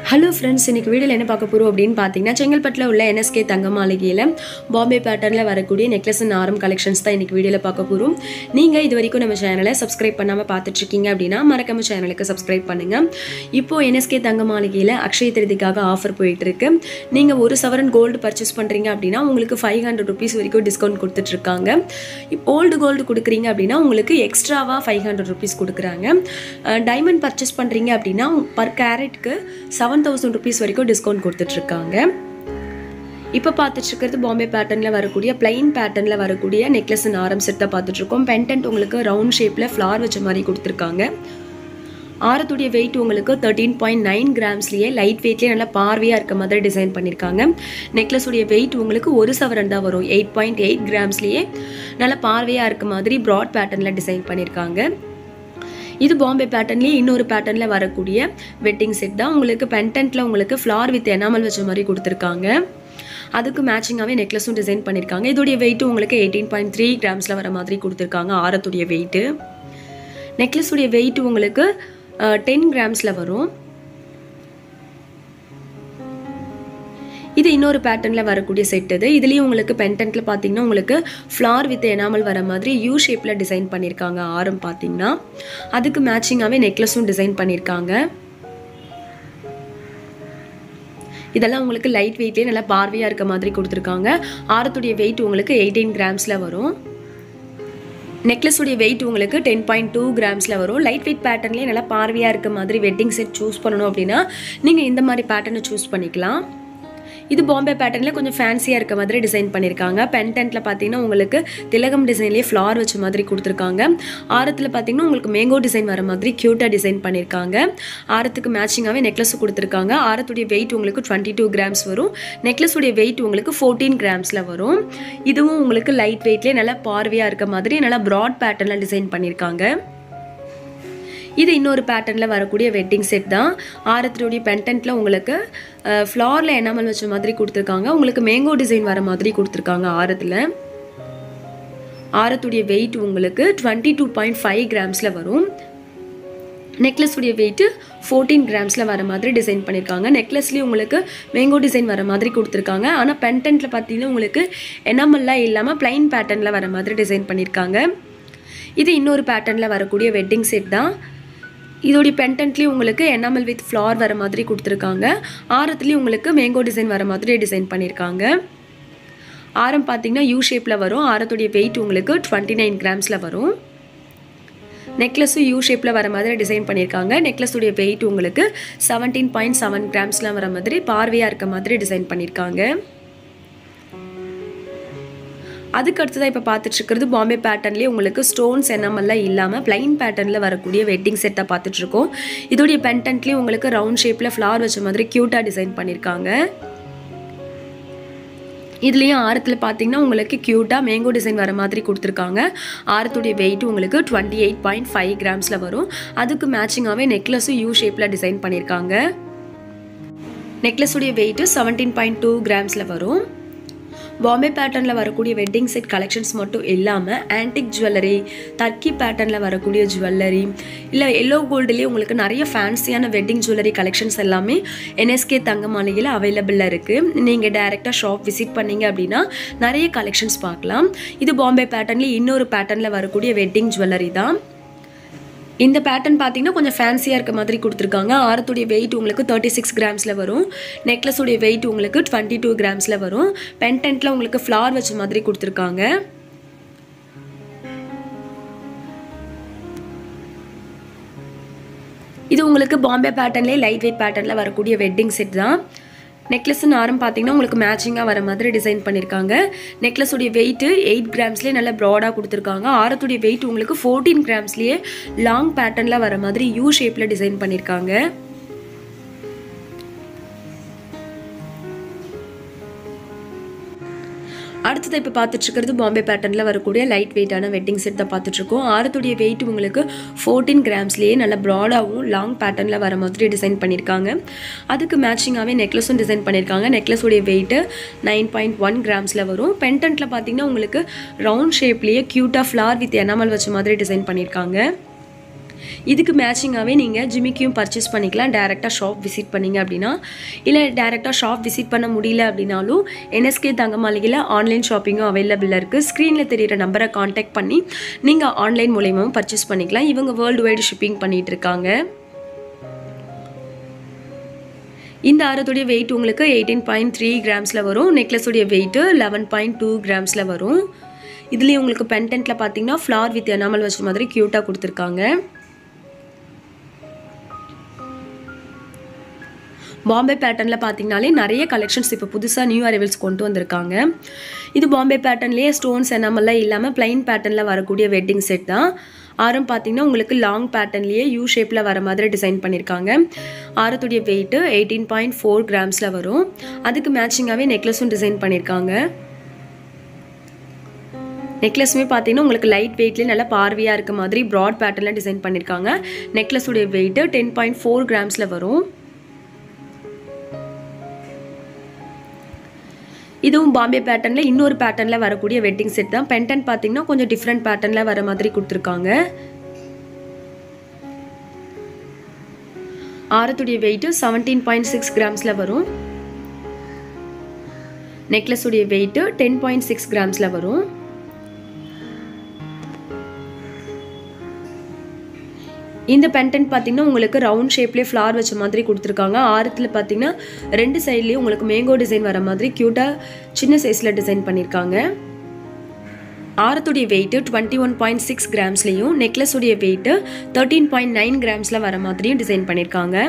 hello friends இன்னைக்கு வீடியோவில் என்ன பார்க்க போகிறோம் அப்படின்னு பார்த்தீங்கன்னா செங்கல்பட்டில் உள்ள என்எஸ்கே தங்க மாளிகையில் பாம்பே பேட்டர்னில் வரக்கூடிய நெக்லஸ் அண்ட் ஆரம் கலெக்ஷன்ஸ் தான் இன்னைக்கு வீடியோவில் பார்க்க போகிறோம் நீங்கள் இது வரைக்கும் நம்ம சேனலை சப்ஸ்கிரைப் பண்ணாமல் பார்த்துட்ருக்கீங்க அப்படின்னா மறக்காம சேனலுக்கு சப்ஸ்கிரைப் பண்ணுங்கள் இப்போ என்எஸ்கே தங்க மாளிகையில் அக்ஷய திருதிக்காக ஆஃபர் போயிட்டு இருக்கு நீங்கள் ஒரு சவரன் கோல்டு பர்ச்சேஸ் பண்ணுறீங்க அப்படின்னா உங்களுக்கு ஃபைவ் ஹண்ட்ரட் ருபீஸ் வரைக்கும் டிஸ்கவுண்ட் கொடுத்துட்ருக்காங்க ஓல்டு கோல்டு கொடுக்குறீங்க அப்படின்னா உங்களுக்கு எக்ஸ்ட்ராவாக ஃபைவ் ஹண்ட்ரட் ருபீஸ் கொடுக்குறாங்க டைமண்ட் பர்ச்சேஸ் பண்ணுறீங்க அப்படின்னா பர் கேரட்க்கு செவன் தௌசண்ட் ருபீஸ் வரைக்கும் டிஸ்கவுண்ட் கொடுத்துட்ருக்காங்க இப்போ பார்த்துட்டு இருக்கிறது பாம்பே பேட்டர்னில் வரக்கூடிய பிளைன் பேட்டர்னில் வரக்கூடிய நெக்லஸ் அண்ட் ஆரம் செட் தான் பார்த்துட்ருக்கோம் பென்டென்ட் உங்களுக்கு ரவுண்ட் ஷேப்பில் ஃப்ளார் வச்ச மாதிரி கொடுத்துருக்காங்க ஆரத்துடைய வெயிட் உங்களுக்கு தேர்ட்டீன் பாயிண்ட் நைன் கிராம்ஸ்லேயே லைட் வெயிட்லேயே நல்லா பார்வையாக இருக்க மாதிரி டிசைன் பண்ணியிருக்காங்க நெக்லஸுடைய வெயிட் உங்களுக்கு ஒரு சவரன் தான் வரும் எயிட் பாயிண்ட் எயிட் கிராம்ஸ்லேயே நல்லா பார்வையாக இருக்க மாதிரி ப்ராட் பேட்டர்னில் டிசைன் பண்ணியிருக்காங்க இது பாம்பே பேட்டர்ன்லேயே இன்னொரு பேட்டர்னில் வரக்கூடிய வெட்டிங் செட் தான் உங்களுக்கு பென்டென்ட்டில் உங்களுக்கு ஃப்ளார் வித் எனாமல் வச்ச மாதிரி கொடுத்துருக்காங்க அதுக்கு மேட்சிங்காகவே நெக்லஸும் டிசைன் பண்ணியிருக்காங்க இதோடைய வெயிட்டு உங்களுக்கு எயிட்டீன் பாயிண்ட் த்ரீ கிராம்ஸில் வர மாதிரி கொடுத்துருக்காங்க ஆரத்துடைய வெயிட்டு நெக்லஸுடைய வெயிட் உங்களுக்கு டென் கிராம்ஸில் வரும் இது இன்னொரு பேட்டர்னில் வரக்கூடிய செட் இது இதுலேயும் உங்களுக்கு பென்டென்ட்டில் பார்த்தீங்கன்னா உங்களுக்கு ஃப்ளார் வித் எனாமல் வர மாதிரி யூ ஷேப்பில் டிசைன் பண்ணியிருக்காங்க ஆரம் பார்த்தீங்கன்னா அதுக்கு மேட்சிங்காகவே நெக்லஸும் டிசைன் பண்ணியிருக்காங்க இதெல்லாம் உங்களுக்கு லைட் வெயிட்லேயே நல்லா பார்வையாக இருக்க மாதிரி கொடுத்துருக்காங்க ஆரத்துடைய வெயிட் உங்களுக்கு எயிட்டீன் கிராம்ஸில் வரும் நெக்லஸுடைய வெயிட் உங்களுக்கு டென் பாயிண்ட் டூ கிராம்ஸில் வரும் லைட் வெயிட் பேட்டர்ன்லேயே நல்லா பார்வையாக இருக்க மாதிரி வெட்டிங் செட் சூஸ் பண்ணணும் அப்படின்னா நீங்கள் இந்த மாதிரி பேட்டர்னை சூஸ் பண்ணிக்கலாம் இது பாம்பே பேட்டர்னில் கொஞ்சம் ஃபேன்சியாக இருக்க மாதிரி டிசைன் பண்ணியிருக்காங்க பென்டென்ட்டில் பார்த்தீங்கன்னா உங்களுக்கு திலகம் டிசைன்லேயே ஃப்ளார் வச்ச மாதிரி கொடுத்துருக்காங்க ஆரத்தில் பார்த்தீங்கன்னா உங்களுக்கு மேங்கோ டிசைன் வர மாதிரி க்யூட்டாக டிசைன் பண்ணியிருக்காங்க ஆரத்துக்கு மேட்சிங்காகவே நெக்லஸ் கொடுத்துருக்காங்க ஆரத்துடைய வெயிட் உங்களுக்கு டுவெண்ட்டி டூ கிராம்ஸ் வரும் நெக்லஸுடைய வெயிட் உங்களுக்கு ஃபோர்டீன் கிராம்ஸில் வரும் இதுவும் உங்களுக்கு லைட் வெயிட்லேயே நல்லா பார்வையாக இருக்க மாதிரி நல்லா ப்ராட் பேட்டர்னில் டிசைன் பண்ணியிருக்காங்க இது இன்னொரு பேட்டர்னில் வரக்கூடிய வெட்டிங் செட் தான் ஆரத்தினுடைய பென்டென்ட்டில் உங்களுக்கு ஃப்ளாரில் எனாமல் வச்ச மாதிரி கொடுத்துருக்காங்க உங்களுக்கு மேங்கோ டிசைன் வர மாதிரி கொடுத்துருக்காங்க ஆரத்தில் ஆரத்துடைய வெயிட் உங்களுக்கு டுவெண்ட்டி டூ பாயிண்ட் ஃபைவ் கிராம்ஸில் வரும் நெக்லஸுடைய வெயிட்டு ஃபோர்டீன் கிராம்ஸில் வர மாதிரி டிசைன் பண்ணியிருக்காங்க நெக்லஸ்லேயும் உங்களுக்கு மேங்கோ டிசைன் வர மாதிரி கொடுத்துருக்காங்க ஆனால் பென்டென்ட்டில் பார்த்தீங்கன்னா உங்களுக்கு எனாமல்லாம் இல்லாமல் பிளைன் பேட்டர்னில் வர மாதிரி டிசைன் பண்ணியிருக்காங்க இது இன்னொரு பேட்டர்னில் வரக்கூடிய வெட்டிங் செட் தான் இதோடைய பென்டென்ட்லேயும் உங்களுக்கு எனாமல் வித் ஃப்ளார் வர மாதிரி கொடுத்துருக்காங்க ஆரத்துலேயும் உங்களுக்கு மேங்கோ டிசைன் வர மாதிரி டிசைன் பண்ணியிருக்காங்க ஆரம் பார்த்தீங்கன்னா யூ ஷேப்பில் வரும் ஆரத்துடைய வெயிட் உங்களுக்கு டுவெண்ட்டி நைன் கிராம்ஸில் வரும் நெக்லஸும் யூ ஷேப்பில் வர மாதிரி டிசைன் பண்ணியிருக்காங்க நெக்லஸுடைய வெயிட் உங்களுக்கு செவன்டீன் பாயிண்ட் செவன் கிராம்ஸ்லாம் வர மாதிரி பார்வையாக இருக்க மாதிரி டிசைன் பண்ணியிருக்காங்க அதுக்கு அடுத்ததாக இப்போ பார்த்துட்டு இருக்கிறது பாம்பே பேட்டர்ன்லேயே உங்களுக்கு ஸ்டோன்ஸ் என்னமெல்லாம் இல்லாமல் பிளைன் பேட்டர்னில் வரக்கூடிய வெட்டிங் செட்டாக பார்த்துட்ருக்கோம் இதோடைய பென்டென்ட்லேயும் உங்களுக்கு ரவுண்ட் ஷேப்பில் ஃப்ளார் வச்ச மாதிரி க்யூட்டாக டிசைன் பண்ணியிருக்காங்க இதுலேயும் ஆரத்தில் பார்த்தீங்கன்னா உங்களுக்கு க்யூட்டாக மேங்கோ டிசைன் வர மாதிரி கொடுத்துருக்காங்க ஆரத்துடைய வெயிட் உங்களுக்கு டுவெண்ட்டி எயிட் பாயிண்ட் ஃபைவ் கிராம்ஸில் வரும் அதுக்கு மேட்சிங்காகவே நெக்லஸும் யூ ஷேப்பில் டிசைன் பண்ணியிருக்காங்க நெக்லஸுடைய வெயிட்டு செவன்டீன் பாயிண்ட் டூ கிராம்ஸில் வரும் பாம்பே பேட்டர்னில் வரக்கூடிய வெட்டிங் செட் கலெக்ஷன்ஸ் மட்டும் இல்லாமல் ஆன்டிக் ஜுவல்லரி டர்க்கி பேட்டர்னில் வரக்கூடிய ஜுவல்லரி இல்லை எல்லோ கோல்டுலேயே உங்களுக்கு நிறைய ஃபேன்சியான வெட்டிங் ஜுவல்லரி கலெக்ஷன்ஸ் எல்லாமே என்எஸ்கே தங்க மாளிகையில் அவைலபிளாக இருக்குது நீங்கள் டைரெக்டாக ஷாப் விசிட் பண்ணீங்க அப்படின்னா நிறைய கலெக்ஷன்ஸ் பார்க்கலாம் இது பாம்பே பேட்டர்ன்லேயே இன்னொரு பேட்டர்னில் வரக்கூடிய வெட்டிங் ஜுவல்லரி தான் இந்த பேட்டர்ன் பார்த்தீங்கன்னா கொஞ்சம் ஃபேன்சியாக இருக்க மாதிரி கொடுத்துருக்காங்க ஆரத்துடைய வெயிட் உங்களுக்கு தேர்ட்டி சிக்ஸ் கிராம்ஸில் வரும் நெக்லஸுடைய வெயிட் உங்களுக்கு டுவெண்ட்டி டூ கிராம்ஸில் வரும் பென்டென்ட்டில் உங்களுக்கு ஃப்ளார் வச்ச மாதிரி கொடுத்துருக்காங்க இது உங்களுக்கு பாம்பே பேட்டர்ன்லேயே லைட் வெயிட் பேட்டர்னில் வரக்கூடிய வெட்டிங் செட் தான் நெக்லஸ்னு ஆரம் பார்த்தீங்கன்னா உங்களுக்கு மேட்சிங்காக வர மாதிரி டிசைன் பண்ணியிருக்காங்க நெக்லஸுடைய வெயிட்டு எயிட் கிராம்ஸ்லேயே நல்லா ப்ராடாக கொடுத்துருக்காங்க ஆரத்துடைய வெயிட் உங்களுக்கு ஃபோர்டீன் கிராம்ஸ்லேயே லாங் பேட்டர்னில் வர மாதிரி யூ ஷேப்பில் டிசைன் பண்ணியிருக்காங்க அடுத்தது இப்போ பார்த்துட்ருக்கிறது பாம்பே பேட்டர்னில் வரக்கூடிய லைட் வெயிட்டான வெட்டிங் செட் தான் பார்த்துட்ருக்கோம் ஆரத்துடைய வெயிட் உங்களுக்கு ஃபோர்டீன் கிராம்ஸ்லேயே நல்ல ப்ராடாகவும் லாங் பேட்டர்னில் வர மாதிரி டிசைன் பண்ணியிருக்காங்க அதுக்கு மேட்சிங்காகவே நெக்லஸும் டிசைன் பண்ணியிருக்காங்க நெக்லஸுடைய வெயிட்டு நைன் பாயிண்ட் ஒன் கிராம்ஸில் வரும் பென்டென்ட்டில் பார்த்தீங்கன்னா உங்களுக்கு ரவுண்ட் ஷேப்லேயே க்யூட்டாக ஃப்ளார் வித் எனாமல் வச்ச மாதிரி டிசைன் பண்ணியிருக்காங்க இதுக்கு மேட்சிங்காகவே நீங்கள் ஜிமிக்கியும் பர்ச்சேஸ் பண்ணிக்கலாம் டேரெக்டாக ஷாப் விசிட் பண்ணீங்க அப்படின்னா இல்லை டேரெக்டாக ஷாப் விசிட் பண்ண முடியல அப்படின்னாலும் என்எஸ்கே தங்க மாளிகையில் ஆன்லைன் ஷாப்பிங்கும் அவைலபிளாக இருக்குது ஸ்க்ரீனில் தெரியிற நம்பரை காண்டாக்ட் பண்ணி நீங்கள் ஆன்லைன் மூலயமாவும் பர்ச்சேஸ் பண்ணிக்கலாம் இவங்க வேர்ல்டு வைடு ஷிப்பிங் பண்ணிகிட்டு இருக்காங்க இந்த ஆரத்துடைய வெயிட் உங்களுக்கு எயிட்டீன் பாயிண்ட் த்ரீ கிராம்ஸில் வரும் நெக்லஸுடைய வெயிட்டு லெவன் பாயிண்ட் டூ கிராம்ஸில் வரும் இதுலேயும் உங்களுக்கு பென்டென்ட்டில் பார்த்தீங்கன்னா ஃப்ளார் வித் எனாமல் வச்ச மாதிரி க்யூட்டாக கொடுத்துருக்காங்க பாம்பே பேட்டர்னில் பார்த்தீங்கனாலே நிறைய கலெக்ஷன்ஸ் இப்போ புதுசாக நியூ அரைவல்ஸ் கொண்டு வந்திருக்காங்க இது பாம்பே பேட்டர்ன்லேயே ஸ்டோன்ஸ் எனாமெல்லாம் இல்லாமல் பிளைன் பேட்டர்னில் வரக்கூடிய வெட்டிங் செட் தான் ஆரம் பார்த்தீங்கன்னா உங்களுக்கு லாங் பேட்டர்ன்லேயே யூ ஷேப்பில் வர மாதிரி டிசைன் பண்ணியிருக்காங்க ஆரத்துடைய வெயிட்டு எயிட்டீன் பாயிண்ட் ஃபோர் கிராம்ஸில் வரும் அதுக்கு மேட்சிங்காகவே நெக்லஸும் டிசைன் பண்ணியிருக்காங்க நெக்லஸுமே பார்த்தீங்கன்னா உங்களுக்கு லைட் வெயிட்லேயே நல்லா பார்வையாக இருக்க மாதிரி ப்ராட் பேட்டர்னில் டிசைன் பண்ணியிருக்காங்க நெக்லஸுடைய வெயிட்டு டென் பாயிண்ட் ஃபோர் கிராம்ஸில் வரும் இதுவும் பாம்பே பேட்டர்னில் இன்னொரு பேட்டர்னில் வரக்கூடிய வெட்டிங் செட் தான் பென்டன் பார்த்தீங்கன்னா கொஞ்சம் டிஃப்ரெண்ட் பேட்டர்னில் வர மாதிரி கொடுத்துருக்காங்க ஆரத்துடைய வெயிட்டு செவன்டீன் பாயிண்ட் சிக்ஸ் கிராம்ஸில் வரும் நெக்லஸுடைய வெயிட்டு டென் பாயிண்ட் சிக்ஸ் கிராம்ஸில் வரும் இந்த பென்டென்ட் பார்த்தீங்கன்னா உங்களுக்கு ரவுண்ட் ஷேப்லேயே ஃப்ளார் வச்ச மாதிரி கொடுத்துருக்காங்க ஆரத்தில் பார்த்தீங்கன்னா ரெண்டு சைட்லேயும் உங்களுக்கு மேங்கோ டிசைன் வர மாதிரி க்யூட்டாக சின்ன சைஸில் டிசைன் பண்ணியிருக்காங்க ஆரத்துடைய weight twenty one point six கிராம்ஸ்லேயும் நெக்லஸுடைய வெயிட்டு தேர்ட்டீன் பாயிண்ட் நைன் கிராம்ஸில் வர மாதிரியும் டிசைன் பண்ணியிருக்காங்க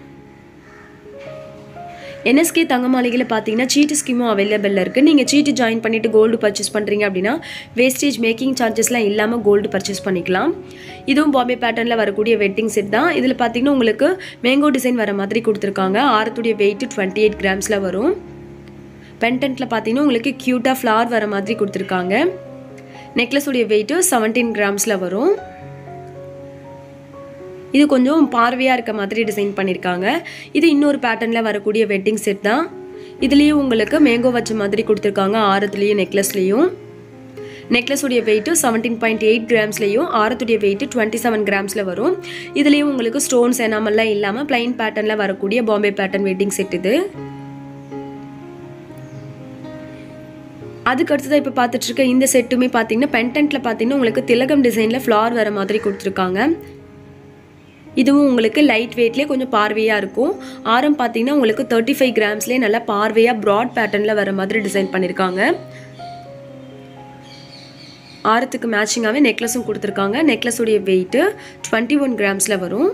என்எஸ்கே தங்க மாளிகையில் பார்த்தீங்கன்னா சீட்டு ஸ்கீமும் அவைலபிளில் இருக்குது நீங்கள் சீட்டு ஜாயின் பண்ணிவிட்டு கோல்டு பர்ச்சேஸ் பண்ணுறீங்க அப்படின்னா வேஸ்டேஜ் மேக்கிங் சார்ஜஸ்லாம் இல்லாமல் கோல்டு பர்ச்சேஸ் பண்ணிக்கலாம் இதுவும் பாம்பே பேட்டர்னில் வரக்கூடிய வெட்டிங் செட் தான் இதில் பார்த்தீங்கன்னா உங்களுக்கு மேங்கோ டிசைன் வர மாதிரி கொடுத்துருக்காங்க ஆரத்துடைய வெயிட்டு டுவெண்ட்டி எயிட் கிராம்ஸில் வரும் பென்டென்ட்டில் பார்த்தீங்கன்னா உங்களுக்கு க்யூட்டாக ஃப்ளார் வர மாதிரி கொடுத்துருக்காங்க நெக்லஸுடைய வெயிட்டு செவன்டீன் கிராம்ஸில் வரும் இது கொஞ்சம் பார்வையாக இருக்க மாதிரி டிசைன் பண்ணியிருக்காங்க இது இன்னொரு பேட்டர்னில் வரக்கூடிய வெட்டிங் செட் தான் இதுலேயும் உங்களுக்கு மேங்கோ வச்ச மாதிரி கொடுத்துருக்காங்க ஆரத்துலேயும் நெக்லஸ்லேயும் நெக்லஸுடைய வெயிட்டு செவன்டீன் பாயிண்ட் எயிட் கிராம்ஸ்லேயும் ஆரத்துடைய வெயிட்டு டுவெண்ட்டி செவன் கிராம்ஸில் வரும் இதுலேயும் உங்களுக்கு ஸ்டோன்ஸ் எனாமெல்லாம் இல்லாமல் பிளைன் பேட்டர்னில் வரக்கூடிய பாம்பே பேட்டர்ன் வெட்டிங் செட் இது அதுக்கு அடுத்ததாக இப்போ பார்த்துட்டு இருக்க இந்த செட்டுமே பார்த்தீங்கன்னா பென்டென்ட்டில் பார்த்தீங்கன்னா உங்களுக்கு திலகம் டிசைனில் ஃப்ளார் வர மாதிரி கொடுத்துருக்காங்க இதுவும் உங்களுக்கு லைட் வெயிட்லேயே கொஞ்சம் பார்வையாக இருக்கும் ஆரம் பார்த்தீங்கன்னா உங்களுக்கு தேர்ட்டி ஃபைவ் கிராம்ஸ்லேயே நல்லா பார்வையாக ப்ராட் பேட்டர்னில் வர மாதிரி டிசைன் பண்ணியிருக்காங்க ஆரத்துக்கு மேட்சிங்காகவே நெக்லஸும் கொடுத்துருக்காங்க நெக்லஸுடைய வெயிட்டு டுவெண்ட்டி ஒன் கிராம்ஸில் வரும்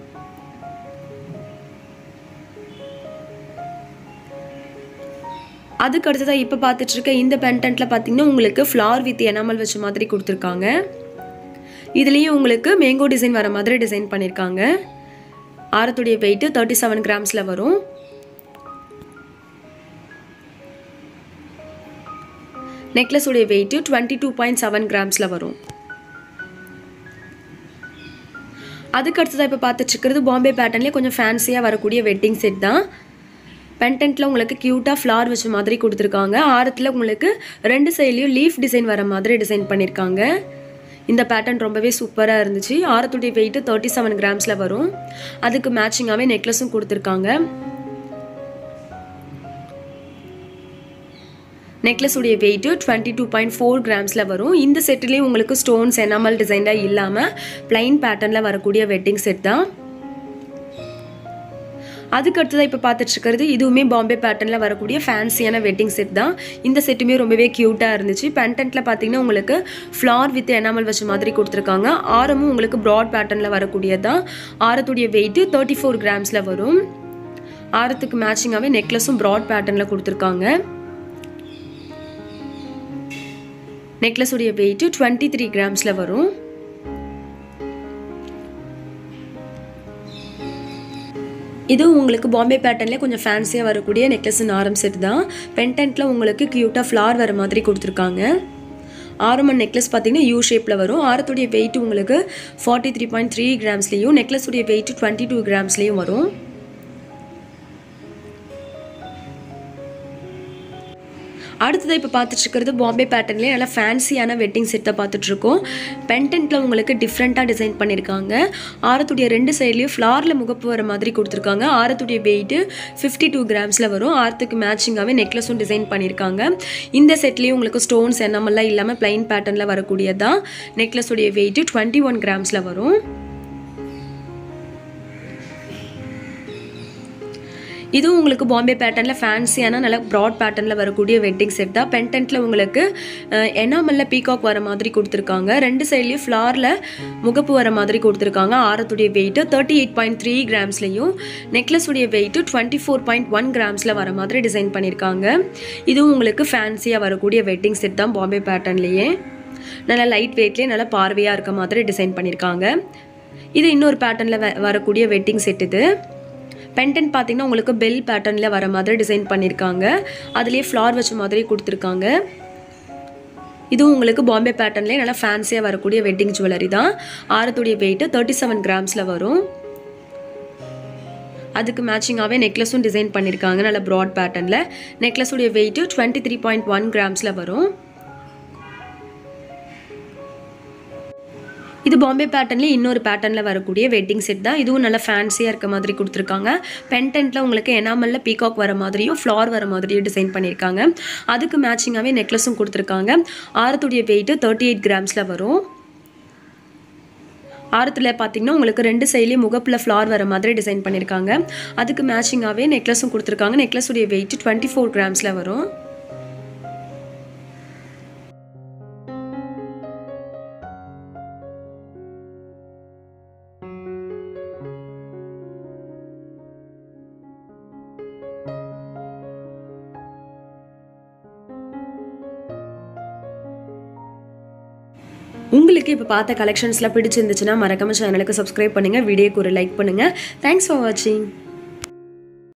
அதுக்கு அடுத்ததாக இப்போ பார்த்துட்டு இருக்க இந்த பென்டென்ட்டில் பார்த்தீங்கன்னா உங்களுக்கு ஃப்ளார் வித் எனாமல் வச்ச மாதிரி கொடுத்துருக்காங்க இதுலேயும் உங்களுக்கு மேங்கோ டிசைன் வர மாதிரி டிசைன் பண்ணியிருக்காங்க ஆரத்துடைய வெயிட்டு தேர்ட்டி செவன் கிராம்ஸில் வரும் நெக்லஸுடைய weight twenty two point seven கிராம்ஸில் வரும் அதுக்கு அடுத்ததாக இப்போ பார்த்துட்டு இருக்கிறது பாம்பே பேட்டர்ன்லேயே கொஞ்சம் ஃபேன்சியாக வரக்கூடிய வெட்டிங் செட் தான் பென்டென்ட்டில் உங்களுக்கு க்யூட்டாக ஃப்ளார் வச்ச மாதிரி கொடுத்துருக்காங்க ஆரத்தில் உங்களுக்கு ரெண்டு சைட்லேயும் லீஃப் டிசைன் வர மாதிரி டிசைன் பண்ணியிருக்காங்க இந்த பேட்டர்ன் ரொம்பவே சூப்பராக இருந்துச்சு ஆரத்துடைய வெயிட்டு தேர்ட்டி செவன் கிராம்ஸில் வரும் அதுக்கு மேட்சிங்காகவே நெக்லஸும் கொடுத்துருக்காங்க நெக்லஸுடைய weight twenty two point four கிராம்ஸில் வரும் இந்த செட்டுலேயும் உங்களுக்கு ஸ்டோன்ஸ் எனாமல் டிசைனில் இல்லாமல் பிளைன் பேட்டர்னில் வரக்கூடிய வெட்டிங் செட் தான் அதுக்கு அடுத்ததாக இப்போ பார்த்துட்டு இருக்கிறது இதுவுமே பாம்பே பேட்டர்னில் வரக்கூடிய ஃபேன்சியான வெட்டிங் செட் தான் இந்த செட்டுமே ரொம்பவே க்யூட்டாக இருந்துச்சு பென்டென்ட்டில் பார்த்தீங்கன்னா உங்களுக்கு ஃப்ளார் வித் எனாமல் வச்ச மாதிரி கொடுத்துருக்காங்க ஆரமும் உங்களுக்கு ப்ராட் பேட்டர்னில் வரக்கூடியது தான் ஆரத்துடைய வெயிட்டு தேர்ட்டி ஃபோர் கிராம்ஸில் வரும் ஆரத்துக்கு மேட்சிங்காகவே நெக்லஸும் ப்ராட் பேட்டர்னில் கொடுத்துருக்காங்க நெக்லஸுடைய வெயிட்டு டுவெண்ட்டி த்ரீ கிராம்ஸில் வரும் இதுவும் உங்களுக்கு பாம்பே பேட்டர்ன்லேயே கொஞ்சம் ஃபேன்சியாக வரக்கூடிய நெக்லஸ் ஆரம் செட் தான் பென்டென்ட்டில் உங்களுக்கு க்யூட்டாக ஃப்ளார் வர மாதிரி கொடுத்துருக்காங்க ஆரமன் நெக்லஸ் பார்த்தீங்கன்னா யூ ஷேப்பில் வரும் ஆரத்துடைய வெயிட் உங்களுக்கு ஃபார்ட்டி த்ரீ பாயிண்ட் த்ரீ கிராம்ஸ்லேயும் நெக்லஸுடைய வெயிட் டுவெண்ட்டி டூ கிராம்ஸ்லேயும் வரும் அடுத்தது இப்போ பார்த்துட்டு இருக்கிறது பாம்பே பேட்டர்ன்லேயே நல்லா ஃபேன்சியான வெட்டிங் செட்டை பார்த்துட்ருக்கோம் பென்டென்ட்டில் உங்களுக்கு டிஃப்ரெண்ட்டாக டிசைன் பண்ணியிருக்காங்க ஆரத்துடைய ரெண்டு சைட்லேயும் ஃப்ளாரில் முகப்பு வர மாதிரி கொடுத்துருக்காங்க ஆரத்துடைய வெயிட்டு ஃபிஃப்டி டூ கிராம்ஸில் வரும் ஆரத்துக்கு மேட்சிங்காகவே நெக்லஸும் டிசைன் பண்ணியிருக்காங்க இந்த செட்லேயும் உங்களுக்கு ஸ்டோன்ஸ் என்னமெல்லாம் இல்லாமல் பிளைன் பேட்டர்னில் வரக்கூடியதான் நெக்லஸுடைய வெயிட்டு டுவெண்ட்டி ஒன் கிராம்ஸில் வரும் இதுவும் உங்களுக்கு பாம்பே பேட்டர்னில் ஃபேன்சியான நல்ல ப்ராட் பேட்டர்னில் வரக்கூடிய வெட்டிங் செட் தான் பென்டென்ட்டில் உங்களுக்கு எனாமலில் பீகாக் வர மாதிரி கொடுத்துருக்காங்க ரெண்டு சைட்லேயும் ஃப்ளாரில் முகப்பு வர மாதிரி கொடுத்துருக்காங்க ஆரத்துடைய weight thirty eight point three கிராம்ஸ்லையும் நெக்லஸுடைய weight twenty four point one கிராம்ஸில் வர மாதிரி டிசைன் பண்ணியிருக்காங்க இதுவும் உங்களுக்கு ஃபேன்சியாக வரக்கூடிய வெட்டிங் செட் தான் பாம்பே பேட்டர்ன்லேயே நல்லா லைட் வெயிட்லேயே நல்லா பார்வையாக இருக்க மாதிரி டிசைன் பண்ணியிருக்காங்க இது இன்னொரு பேட்டர்னில் வரக்கூடிய வெட்டிங் செட் இது பென்டென்ட் பார்த்தீங்கன்னா உங்களுக்கு பெல் பேட்டர்னில் வர மாதிரி டிசைன் பண்ணியிருக்காங்க அதுலேயே ஃப்ளார் வச்ச மாதிரி கொடுத்துருக்காங்க இதுவும் உங்களுக்கு பாம்பே பேட்டர்ன்லேயே நல்லா ஃபேன்சியாக வரக்கூடிய வெட்டிங் ஜுவல்லரி தான் ஆரத்துடைய வெயிட்டு தேர்ட்டி செவன் கிராம்ஸில் வரும் அதுக்கு மேட்சிங்காகவே நெக்லஸும் டிசைன் பண்ணியிருக்காங்க நல்ல ப்ராட் பேட்டர்னில் நெக்லஸுடைய weight twenty three point one கிராம்ஸில் வரும் இது பாம்பே பேட்டர்ன்லேயே இன்னொரு பேட்டர்னில் வரக்கூடிய வெட்டிங் செட் தான் இதுவும் நல்லா ஃபேன்சியாக இருக்க மாதிரி கொடுத்துருக்காங்க பென்டென்ட்டில் உங்களுக்கு எனாமலில் பீகாக் வர மாதிரியும் ஃப்ளார் வர மாதிரியும் டிசைன் பண்ணியிருக்காங்க அதுக்கு மேட்சிங்காகவே நெக்லஸும் கொடுத்துருக்காங்க ஆரத்துடைய வெயிட்டு தேர்ட்டி எயிட் கிராம்ஸில் வரும் ஆரத்தில் பார்த்தீங்கன்னா உங்களுக்கு ரெண்டு சைட்லேயும் முகப்பில் ஃப்ளார் வர மாதிரி டிசைன் பண்ணியிருக்காங்க அதுக்கு மேட்சிங்காகவே நெக்லஸும் கொடுத்துருக்காங்க நெக்லஸுடைய வெயிட் டுவெண்ட்டி ஃபோர் கிராம்ஸில் வரும் உங்களுக்கு இப்போ பார்த்த கலெக்ஷன்ஸ்லாம் பிடிச்சிருந்துச்சுன்னா மறக்காம சேனலுக்கு சப்ஸ்கிரைப் பண்ணுங்கள் வீடியோக்கு ஒரு லைக் பண்ணுங்கள் தேங்க்ஸ் ஃபார் வாட்சிங்